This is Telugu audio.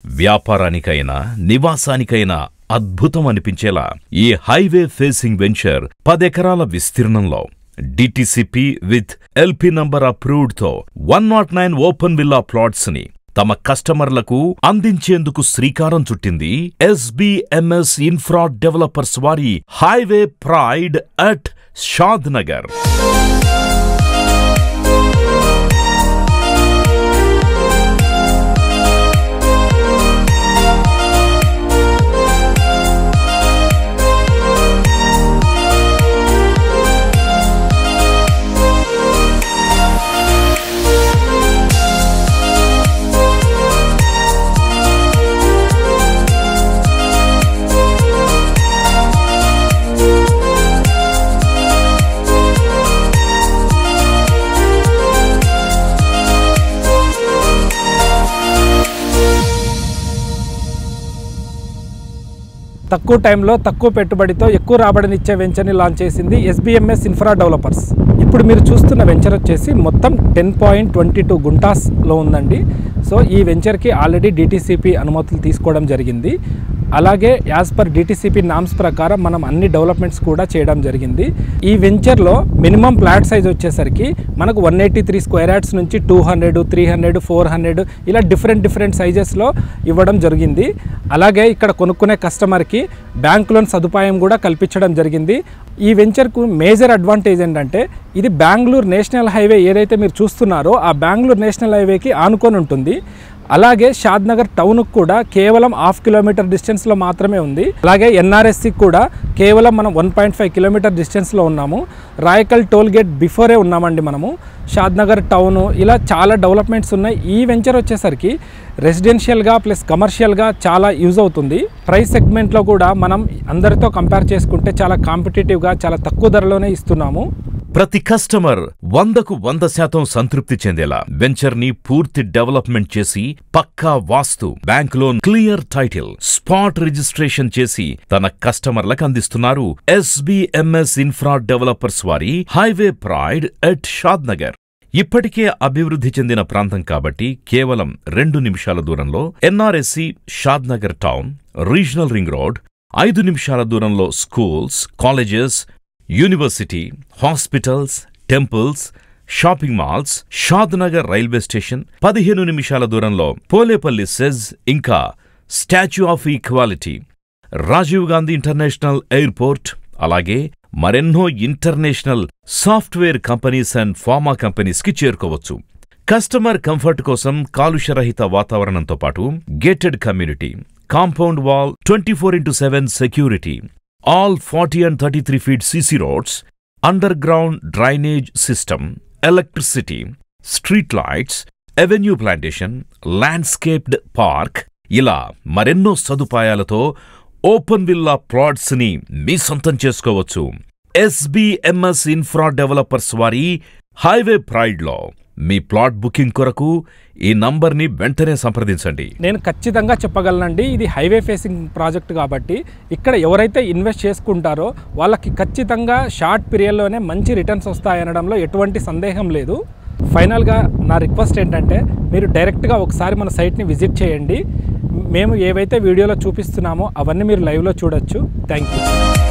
వ్యాపారానికైనా నివాసానికైనా అద్భుతం అనిపించేలా ఈ హైవే ఫేసింగ్ వెంచర్ పదెకరాల విస్తీర్ణంలో DTCP with LP number approved తో one nought nine open villa plots ని తమ కస్టమర్లకు అందించేందుకు శ్రీకారం చుట్టింది ఎస్బిఎంఎస్ ఇన్ఫ్రా డెవలపర్స్ వారి highway pride at Shadnagar తక్కువ టైంలో తక్కువ పెట్టుబడితో ఎక్కువ రాబడినిచ్చే వెంచర్ని లాంచ్ చేసింది ఎస్బీఎంఎస్ ఇన్ఫ్రా డెవలపర్స్ ఇప్పుడు మీరు చూస్తున్న వెంచర్ వచ్చేసి మొత్తం టెన్ పాయింట్ ట్వంటీ టూ గుంటాస్లో ఉందండి సో ఈ వెంచర్కి ఆల్రెడీ డిటీసీపీ అనుమతులు తీసుకోవడం జరిగింది అలాగే యాజ్ పర్ డిటీసీపీ నామ్స్ ప్రకారం మనం అన్ని డెవలప్మెంట్స్ కూడా చేయడం జరిగింది ఈ వెంచర్లో మినిమం ప్లాట్ సైజ్ వచ్చేసరికి మనకు one eighty three square yards నుంచి two hundred three hundred four hundred ఇలా డిఫరెంట్ డిఫరెంట్ సైజెస్లో ఇవ్వడం జరిగింది అలాగే ఇక్కడ కొనుక్కునే కస్టమర్కి బ్యాంక్ లోన్ సదుపాయం కూడా కల్పించడం జరిగింది ఈ వెంచర్కు మేజర్ అడ్వాంటేజ్ ఏంటంటే ఇది బెంగళూరు నేషనల్ హైవే ఏదైతే మీరు చూస్తున్నారో ఆ బెంగళూరు నేషనల్ హైవేకి ఆనుకొని ఉంటుంది అలాగే షాద్ నగర్ టౌన్కు కూడా కేవలం హాఫ్ కిలోమీటర్ డిస్టెన్స్లో మాత్రమే ఉంది అలాగే ఎన్ఆర్ఎస్సికి కూడా కేవలం మనం వన్ పాయింట్ ఫైవ్ కిలోమీటర్ డిస్టెన్స్లో ఉన్నాము రాయకల్ టోల్ గేట్ బిఫోరే ఉన్నామండి మనము షాద్ నగర్ టౌన్ ఇలా చాలా డెవలప్మెంట్స్ ఉన్నాయి ఈ వెంచర్ వచ్చేసరికి రెసిడెన్షియల్గా ప్లస్ కమర్షియల్గా చాలా యూజ్ అవుతుంది ప్రైస్ సెగ్మెంట్లో కూడా మనం అందరితో కంపేర్ చేసుకుంటే చాలా కాంపిటేటివ్గా చాలా తక్కువ ధరలోనే ఇస్తున్నాము ప్రతి కస్టమర్ వందకు వంద శాతం సంతృప్తి చెందేలా వెంచర్ ని పూర్తి డెవలప్మెంట్ చేసి పక్కా vastu bank loan clear title spot registration చేసి తన కస్టమర్లకు అందిస్తున్నారు ఎస్బిఎంఎస్ ఇన్ఫ్రా డెవలపర్స్ వారి highway pride at Shadnagar ఇప్పటికే అభివృద్ధి చెందిన ప్రాంతం కాబట్టి కేవలం రెండు నిమిషాల దూరంలో NRSC Shadnagar town regional ring road ఐదు నిమిషాల దూరంలో schools colleges university hospitals temples shopping malls Shadnagar railway station పదిహేను నిమిషాల దూరంలో పోలేపల్లి సెజ్ ఇంకా statue of equality Rajiv Gandhi international airport అలాగే మరెన్నో international software companies and pharma కంపెనీస్కి చేరుకోవచ్చు కస్టమర్ కంఫర్ట్ కోసం కాలుష్యరహిత వాతావరణంతో పాటు gated community compound wall twenty four into seven security all forty and thirty three feet CC roads underground drainage system electricity street lights avenue plantation landscaped park ఇలా మరెన్నో సదుపాయాలతో ఓపెన్ విల్లా ప్లాట్స్ ని మీ సొంతం చేసుకోవచ్చు ఎస్బిఎంఎస్ ఇన్ఫ్రా డెవలపర్స్ వారి హైవే ప్రైడ్ లో మీ ప్లాట్ బుకింగ్ కొరకు ఈ నంబర్ని వెంటనే సంప్రదించండి నేను ఖచ్చితంగా చెప్పగలనండి ఇది హైవే ఫేసింగ్ ప్రాజెక్ట్ కాబట్టి ఇక్కడ ఎవరైతే ఇన్వెస్ట్ చేసుకుంటారో వాళ్ళకి ఖచ్చితంగా షార్ట్ పీరియడ్లోనే మంచి రిటర్న్స్ వస్తాయనడంలో ఎటువంటి సందేహం లేదు ఫైనల్గా నా రిక్వెస్ట్ ఏంటంటే మీరు డైరెక్ట్గా ఒకసారి మన సైట్ని విజిట్ చేయండి మేము ఏవైతే వీడియోలో చూపిస్తున్నామో అవన్నీ మీరు లైవ్లో చూడొచ్చు థ్యాంక్ యూ